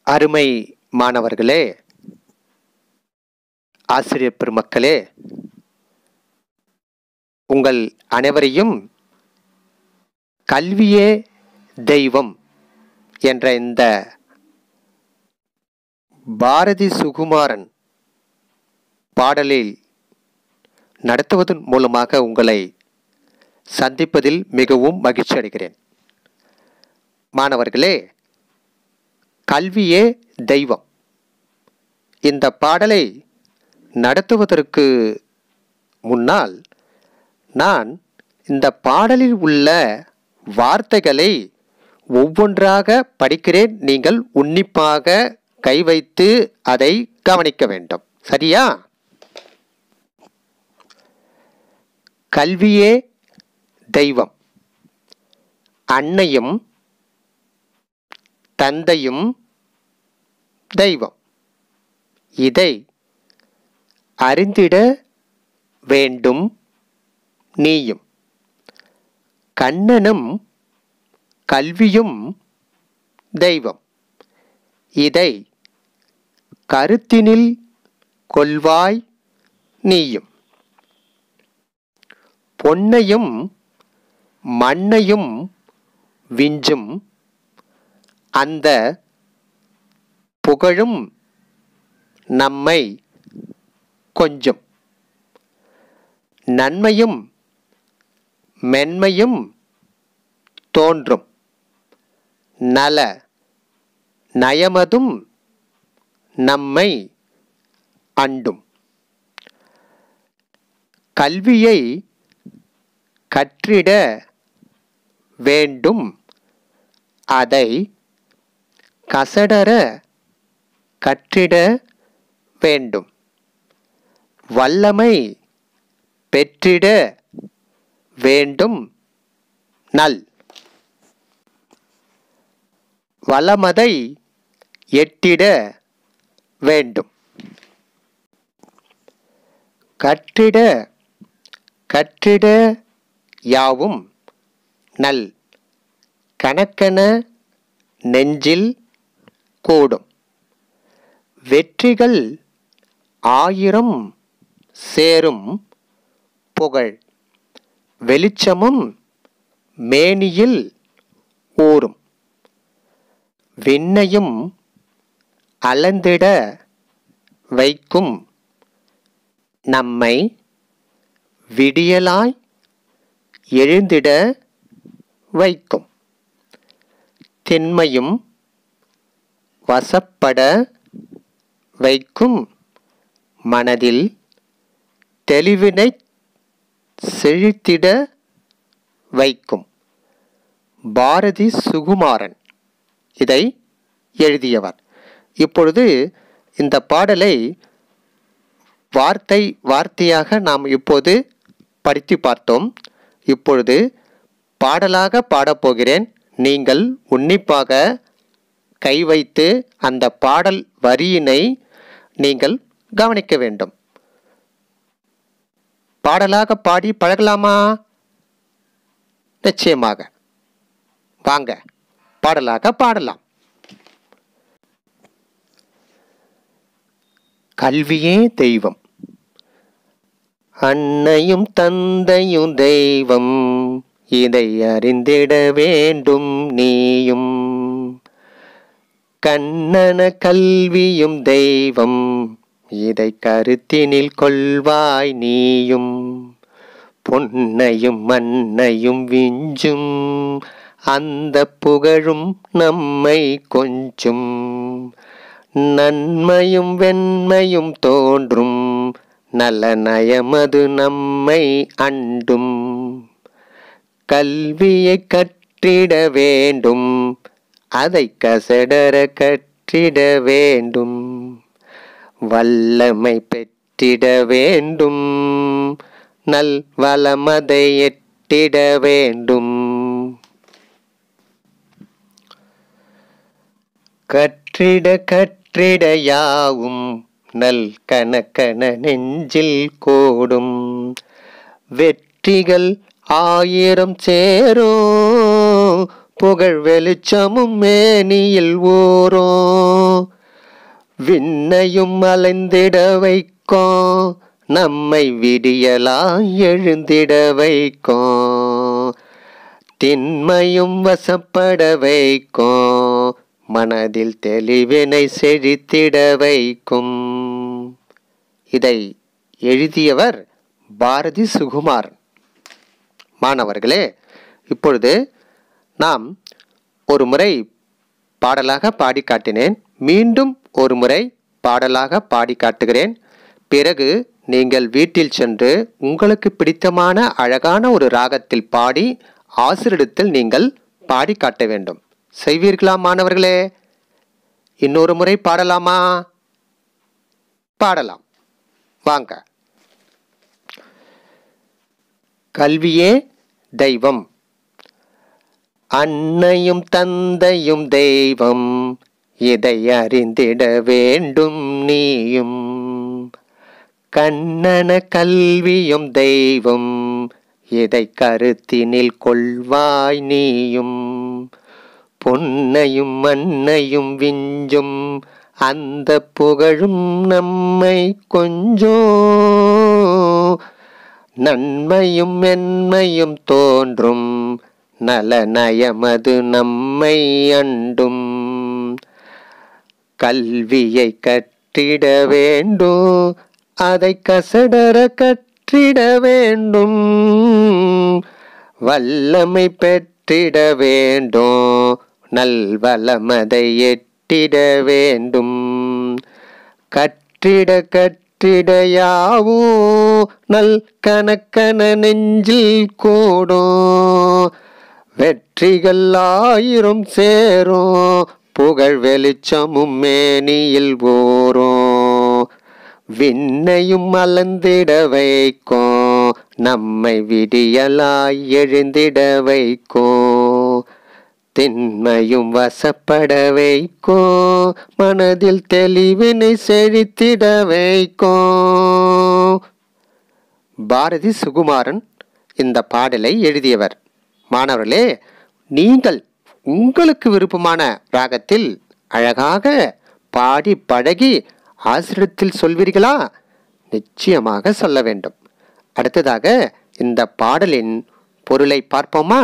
அருமை மாணவர்களே ஆசிரியர் பெருமக்களே உங்கள் அனைவரையும் கல்வியே தெய்வம் என்ற இந்த பாரதி சுகுமாரன் பாடலில் நடத்துவதன் மூலமாக உங்களை சந்திப்பதில் மிகவும் மகிழ்ச்சி அடைகிறேன் மாணவர்களே கல்வியே தெய்வம் இந்த பாடலை நடத்துவதற்கு முன்னால் நான் இந்த பாடலில் உள்ள வார்த்தைகளை ஒவ்வொன்றாக படிக்கிறேன் நீங்கள் உன்னிப்பாக கை வைத்து அதை கவனிக்க வேண்டும் சரியா கல்வியே தெய்வம் அன்னையும் தந்தையும் தெய்வம் இதை அறிந்திட வேண்டும் நீயும் கண்ணனும் கல்வியும் தெய்வம் இதை கருத்தினில் கொள்வாய் நீயும் பொன்னையும் மண்ணையும் விஞ்சும் அந்த புகழும் நம்மை கொஞ்சம் நன்மையும் மென்மையும் தோன்றும் நல நயமதும் நம்மை அண்டும் கல்வியை கற்றிட வேண்டும் அதை கசடர கற்றிட வேண்டும் வல்லமை பெற்றிட வேண்டும் நல் வளமதை எட்டிட வேண்டும் கற்றிட கற்றிட யாவும் நல் கணக்கென நெஞ்சில் கூடும் வெற்றிகள் ஆயிரம் சேரும் புகழ் வெளிச்சமும் மேனியில் ஊறும் விண்ணையும் அளந்திட வைக்கும் நம்மை விடியலாய் எழுந்திட வைக்கும் திண்மையும் வசப்பட வைக்கும் மனதில் தெளிவினை செழித்திட வைக்கும் பாரதி சுகுமாரன் இதை எழுதியவர் இப்பொழுது இந்த பாடலை வார்த்தை வார்த்தையாக நாம் இப்போது படித்து பார்த்தோம் இப்பொழுது பாடலாக பாடப்போகிறேன் நீங்கள் உன்னிப்பாக கை வைத்து அந்த பாடல் வரியினை நீங்கள் கவனிக்க வேண்டும் பாடலாக பாடி பழகலாமா நிச்சயமாக வாங்க பாடலாக பாடலாம் கல்வியே தெய்வம் அன்னையும் தந்தையும் தெய்வம் இதை அறிந்திட வேண்டும் நீயும் கண்ணன கல்வியும் தெய்வம் இதை கருத்தினில் கொள்வாய் நீயும் பொன்னையும் மண்ணையும் விஞ்சும் அந்த புகழும் நம்மை கொஞ்சும் நன்மையும் வெண்மையும் தோன்றும் நல்ல நயமது நம்மை அண்டும் கல்வியை கற்றிட வேண்டும் அதை கசடர கற்றிட வேண்டும் வல்லமை பெற்றிட வேண்டும் நல் வளமதை எட்டிட வேண்டும் கற்றிட கற்றிட யாவும் நல் கணக்கன நெஞ்சில் கோடும் வெற்றிகள் ஆயிரம் சேரும் புகழ் வெளிச்சமும் மேனியில் ஊறும் விண்ணையும் அலைந்திட வைக்கும் நம்மை விடியலாய் எழுந்திட வைக்கும் திண்மையும் வசப்பட வைக்கும் மனதில் தெளிவினை செழித்திட வைக்கும் இதை எழுதியவர் பாரதி சுகுமார் மாணவர்களே இப்பொழுது நாம் ஒரு முறை பாடலாக பாடி காட்டினேன் மீண்டும் ஒரு முறை பாடலாக பாடி காட்டுகிறேன் பிறகு நீங்கள் வீட்டில் சென்று உங்களுக்கு பிடித்தமான அழகான ஒரு ராகத்தில் பாடி ஆசிரியத்தில் நீங்கள் பாடி காட்ட வேண்டும் செய்வீர்களா மாணவர்களே இன்னொரு முறை பாடலாமா பாடலாம் வாங்க கல்வியே தெய்வம் அன்னையும் தந்தையும் தெய்வம் இதை அறிந்திட வேண்டும் நீயும் கண்ணன கல்வியும் தெய்வம் இதை கருத்தினில் கொள்வாய் நீயும் பொன்னையும் மண்ணையும் விஞ்சும் அந்த புகழும் நம்மை கொஞ்சோ நன்மையும் மென்மையும் தோன்றும் நலநயமது நம்மை அண்டும் கல்வியை கற்றிட வேண்டும் அதை கசடர கற்றிட வேண்டும் வல்லமை பெற்றிட வேண்டும் நல்வளமதை எட்டிட வேண்டும் கற்றிட கற்றிட யாவும் நல் கணக்கன நெஞ்சில் கூடும் வெற்றிகள் ஆயிரம் சேரும் புகழ் வெளிச்சமும் மேனியில் ஊறும் விண்ணையும் மலர்ந்திட வைக்கும் நம்மை விடியலாய் எழுந்திட வைக்கும் திண்மையும் வசப்பட வைக்கும் மனதில் தெளிவினை செழித்திட வைக்கும் பாரதி சுகுமாரன் இந்த பாடலை எழுதியவர் மாணவர்களே நீங்கள் உங்களுக்கு விருப்பமான ராகத்தில் அழகாக பாடி பழகி ஆசிரியத்தில் சொல்வீர்களா நிச்சயமாக சொல்ல வேண்டும் அடுத்ததாக இந்த பாடலின் பொருளை பார்ப்போமா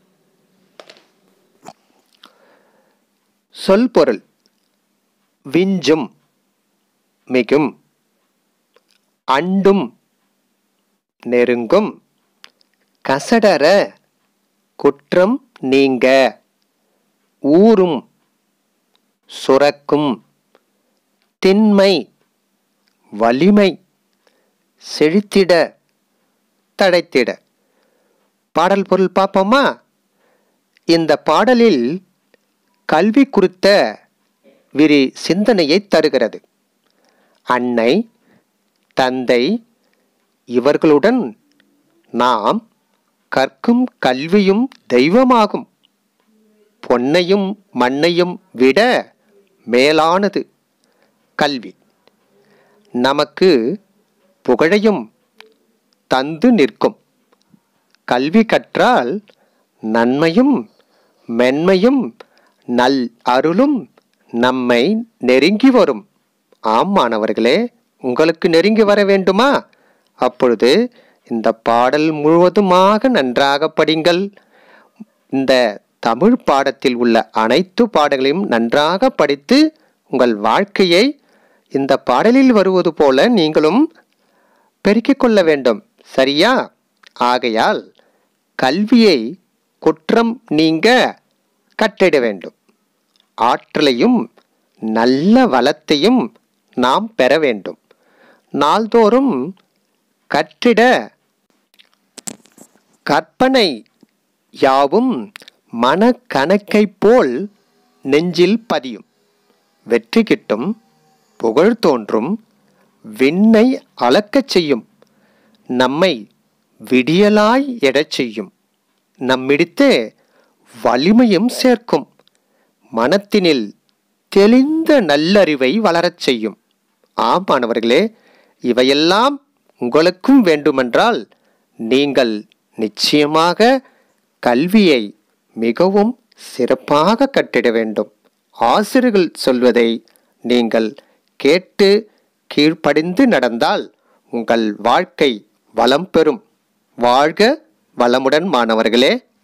சொல் பொருள் விஞ்சும் மிகும் அண்டும் நெருங்கும் கசடர குற்றம் நீங்க ஊரும் சுரக்கும் திண்மை வலிமை செழித்திட தடைத்திட பாடல் பொருள் பார்ப்போமா இந்த பாடலில் கல்வி குறித்த விரி சிந்தனையை தருகிறது அன்னை தந்தை இவர்களுடன் நாம் கற்கும் கல்வியும் தெய்வமாகும் பொன்னையும் மண்ணையும் விட மேலானது கல்வி நமக்கு புகழையும் தந்து நிற்கும் கல்வி கற்றால் நன்மையும் மென்மையும் நல் அருளும் நம்மை நெருங்கி வரும் ஆம் மாணவர்களே உங்களுக்கு நெருங்கி வர வேண்டுமா அப்பொழுது இந்த பாடல் முழுவதுமாக நன்றாக படிங்கள் இந்த தமிழ் பாடத்தில் உள்ள அனைத்து பாடங்களையும் நன்றாக படித்து உங்கள் வாழ்க்கையை இந்த பாடலில் வருவது போல நீங்களும் பெருக்கிக் கொள்ள வேண்டும் சரியா ஆகையால் கல்வியை குற்றம் நீங்க கற்றிட வேண்டும் ஆற்றலையும் நல்ல வளத்தையும் நாம் பெற வேண்டும் நாள்தோறும் கற்றிட கற்பனை யாவும் மனக்கணக்கைப் போல் நெஞ்சில் பதியும் வெற்றி கிட்டும் புகழ் தோன்றும் விண்ணை அளக்கச் செய்யும் நம்மை விடியலாய் எடச் செய்யும் நம்மிடத்தே வலிமையும் சேர்க்கும் மனத்தினில் தெளிந்த நல்லறிவை வளரச் செய்யும் ஆம் மாணவர்களே இவையெல்லாம் உங்களுக்கும் வேண்டுமென்றால் நீங்கள் நிச்சயமாக கல்வியை மிகவும் சிறப்பாக கட்டிட வேண்டும் ஆசிரியர்கள் சொல்வதை நீங்கள் கேட்டு கீழ்ப்படிந்து நடந்தால் உங்கள் வாழ்க்கை வளம் பெறும் வாழ்க வளமுடன் மாணவர்களே